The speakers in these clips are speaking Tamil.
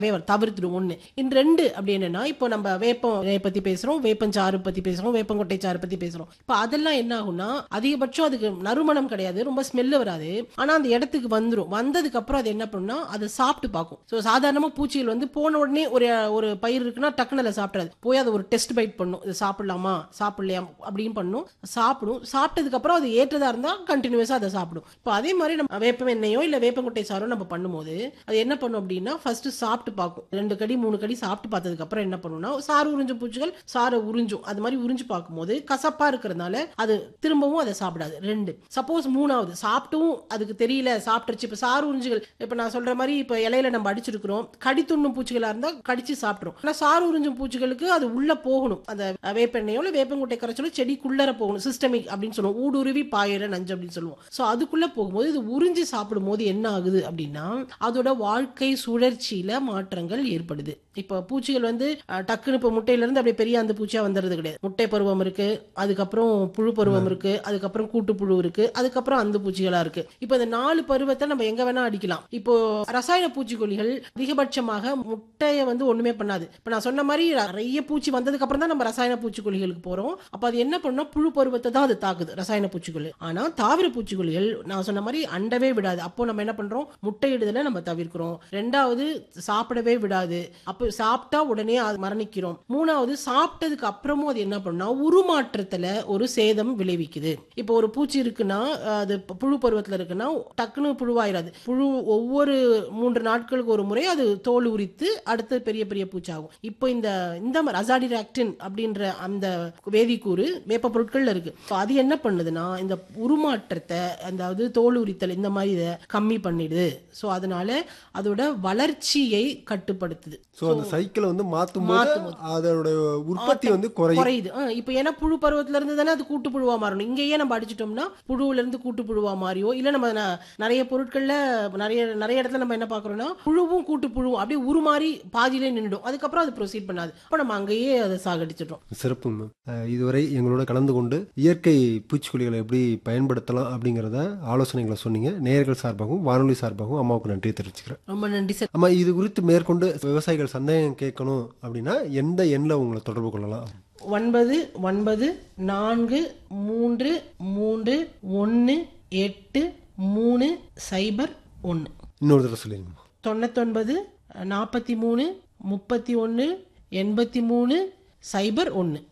வேவர் தவிர்த்துடும் ஒண்ணு இந்த ரெண்டு அப்படி என்னன்னா இப்போ நம்ம வேப்பம் இலையை பத்தி பேசுறோம் வேப்பஞ்சாறு பத்தி பேசுறோம் வேப்பங்கொட்டை சாறு பத்தி பேசுறோம் இப்போ அதெல்லாம் என்ன ஆகும்னா அதிகபட்சம் அதுக்கு நறுமணம் கிடையாது ரொம்ப ஸ்மெல்லு வராது ஆனா அந்த இடத்துக்கு வந்துரும் வந்ததுக்கு அப்புறம் அது என்ன பண்ணும்னா அதை சாப்பிட்டு பார்க்கும் ஸோ சாதாரணமா பூச்சிகள் வந்து போன உடனே ஒரு ஒரு பயிர் இருக்குன்னா டக்குனு அதை சாப்பிடாது போய் அதை ஒரு டெஸ்ட் பைட் பண்ணும் இது சாப்பிடலாமா சாப்பிடலையா அப்படின்னு பண்ணும் சாப்பிடும் சாப்பிட்டதுக்கு அப்புறம் அது ஏற்றதா இருந்தா கண்டினியூஸா அதை சாப்பிடும் இப்போ அதே மாதிரி நம்ம வேப்பம் எண்ணெயோ இல்ல வேப்பங்கொட்டை சாரோ நம்ம பண்ணும்போது அது என்ன பண்ணும் அப்படின்னா ஃபர்ஸ்ட் சாப்பிட்டு பார்க்கும் ரெண்டு கடி மூணு கடி சாப்பிட்டு பார்த்ததுக்கு அப்புறம் என்ன பண்ணும்னா சாறு உறிஞ்சும் பூச்சிகள் சாரை உறிஞ்சும் அது மாதிரி உறிஞ்சு பார்க்கும்போது கசப்பா இருக்கிறதுனால அது திரும்பவும் அதை சாப்பிடாது ரெண்டு சப்போஸ் மூணாவது சாப்பிட்டும் அதுக்கு தெரியல சாப்பிட்டுருச்சு இப்ப சாறு உறிஞ்சுகள் இப்ப நான் சொல்ற மாதிரி இப்ப இலையில நம்ம அடிச்சிருக்கிறோம் கடி துண்ணும் பூச்சிகளா இருந்தா கடிச்சு சாப்பிட்றோம் ஆனா சாறு உறிஞ்சும் பூச்சிகளுக்கு அது உள்ள போகணும் அந்த வேப்பெண்ணெயோ இல்ல வேப்பங்குட்டை கரைச்சலோ செடிக்குள்ளர போகணும் சிஸ்டமிக் அப்படின்னு சொல்லுவோம் ஊடுருவி பாயிர நஞ்சு அப்படின்னு சொல்லுவோம் சோ அதுக்குள்ள போகும்போது இது உறிஞ்சி சாப்பிடும் போது என்ன ஆகுது அப்படின்னா அதோட வாழ்க்கை சுழற்சியில மாற்றங்கள் ஏற்படுது இப்ப பூச்சிகள் வந்து அஹ், டக்குன்னு இப்ப முட்டையில இருந்து அப்படியே பெரிய அந்த பூச்சியா வந்துடுறது கிடையாது முட்டை பருவம் இருக்கு அதுக்கப்புறம் புழு பருவம் இருக்கு அதுக்கப்புறம் கூட்டு புழு இருக்கு அதுக்கப்புறம் அந்த பூச்சிகளா இருக்கு இப்ப இந்த நாலு பருவத்தை நம்ம எங்க வேணா அடிக்கலாம் இப்போ ரசாயன பூச்சிக்கொல்லிகள் அதிகபட்சமாக முட்டையை வந்து ஒண்ணுமே பண்ணாது இப்ப நான் சொன்ன மாதிரி நிறைய பூச்சி வந்ததுக்கு அப்புறம் தான் நம்ம ரசாயன பூச்சிக்கொல்லிகளுக்கு போறோம் அப்ப அது என்ன பண்ணா புழு பருவத்தை தான் அது தாக்குது ரசாயன பூச்சிக்கொல்லி ஆனா தாவர பூச்சிக்கொல்லிகள் நான் சொன்ன மாதிரி அண்டவே விடாது அப்போ நம்ம என்ன பண்றோம் முட்டையிடுதலை நம்ம தவிர்க்கிறோம் ரெண்டாவது சாப்பிடவே விடாது அப்போ சாப்பிட்டா உடனே அது மரணிக்கிறோம் மூணாவது சாப்பிட்டதுக்கு அப்புறமும் அது என்ன பண்ணா உருமாற்றத்துல ஒரு சேதம் விளைவிக்குது இப்போ ஒரு பூச்சி இருக்குன்னா அது புழு பருவத்துல இருக்குன்னா டக்குன்னு புழுவாயிராது புழு ஒவ்வொரு மூன்று நாட்களுக்கு ஒரு முறை அது தோல் உரித்து அடுத்து பெரிய பெரிய பூச்சாகும் இப்போ இந்த இந்த அசாடிராக்டின் அப்படின்ற அந்த வேதிக்கூறு வேப்ப பொருட்கள்ல இருக்கு So அது என்ன பண்ணுதுன்னா இந்த உருமாற்றத்தை அதாவது தோல் உரித்தல் இந்த மாதிரி இதை கம்மி பண்ணிடுது ஸோ அதனால அதோட வளர்ச்சியை கட்டுப்படுத்துது ஸோ அந்த சைக்கிளை வந்து மாற்றும் போது அதோட உற்பத்தி வந்து குறையும் குறையுது ஆ, இப்போ ஏன்னா புழு பருவத்துல இருந்து தானே அது கூட்டு புழுவா மாறணும் இங்கேயே நம்ம அடிச்சிட்டோம்னா புழுவுல இருந்து கூட்டு புழுவா மாறியோ இல்ல நம்ம ந- நிறைய பொருட்கள்ல நிறைய நிறைய இடத்துல நம்ம என்ன பாக்குறோம்னா புழுவும் கூட்டு புழுவும் அப்படியே உருமாறி பாதியிலே நின்றுடும் அதுக்கப்புறம் அது ப்ரொசீட் பண்ணாது அப்போ நம்ம அங்கேயே அதை சாகடிச்சிட்டோம் சிறப்பு மேம் அஹ் இதுவரை எங்களோட கலந்து கொண்டு இயற்கை பூச்சிக்கொல்லிகளை எப்படி பயன்படுத்தலாம் அப்படிங்கிறத ஆலோசனைகளை சொன்னீங்க நேயர்கள் சார்பாகவும் வானொலி சார்பாகவும் அம்மாவுக்கு நன்றி தெரிவிச்சுக்கிறேன் ரொம்ப நன்றி சார் அம்மா இது குறித்து மேற்கொண்டு விவசாயிகள் சந்தேகம் கேட்கணும் அப்படின்னா எந்த எண்ணில் உங்களை தொடர்பு கொள்ளலாம் ஒன்பது ஒன்பது நான்கு மூன்று மூன்று ஒன்று எட்டு மூணு சைபர் ஒன்று இன்னொரு தடவை சொல்லிடுங்கம்மா தொண்ணூத்தொன்பது நாற்பத்தி மூணு முப்பத்தி ஒன்று எண்பத்தி மூணு சைபர் ஒன்று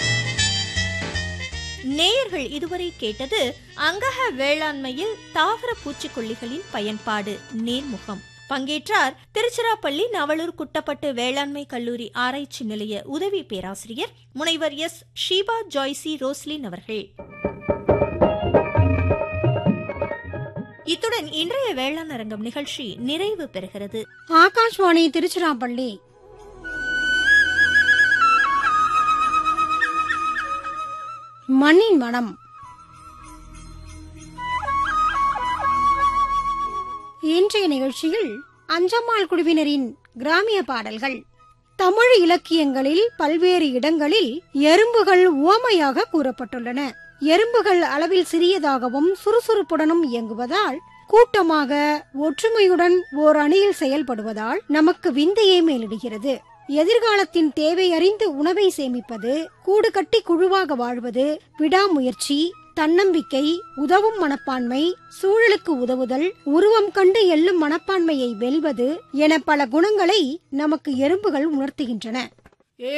நேயர்கள் இதுவரை கேட்டது அங்கக வேளாண்மையில் தாவர பூச்சிக்கொல்லிகளின் பயன்பாடு நேர்முகம் பங்கேற்றார் திருச்சிராப்பள்ளி நவலூர் குட்டப்பட்டு வேளாண்மை கல்லூரி ஆராய்ச்சி நிலைய உதவி பேராசிரியர் முனைவர் எஸ் ஷீபா ஜாய்சி ரோஸ்லின் அவர்கள் இத்துடன் இன்றைய வேளாண் அரங்கம் நிகழ்ச்சி நிறைவு பெறுகிறது ஆகாஷ்வாணி திருச்சிராப்பள்ளி மண்ணின் மனம் இன்றைய நிகழ்ச்சியில் அஞ்சம்மாள் குழுவினரின் கிராமிய பாடல்கள் தமிழ் இலக்கியங்களில் பல்வேறு இடங்களில் எறும்புகள் உவமையாக கூறப்பட்டுள்ளன எறும்புகள் அளவில் சிறியதாகவும் சுறுசுறுப்புடனும் இயங்குவதால் கூட்டமாக ஒற்றுமையுடன் ஓர் அணியில் செயல்படுவதால் நமக்கு விந்தையே மேலிடுகிறது எதிர்காலத்தின் தேவை அறிந்து உணவை சேமிப்பது கூடு கட்டி குழுவாக வாழ்வது விடாமுயற்சி தன்னம்பிக்கை உதவும் மனப்பான்மை சூழலுக்கு உதவுதல் உருவம் கண்டு எள்ளும் மனப்பான்மையை வெல்வது என பல குணங்களை நமக்கு எறும்புகள் உணர்த்துகின்றன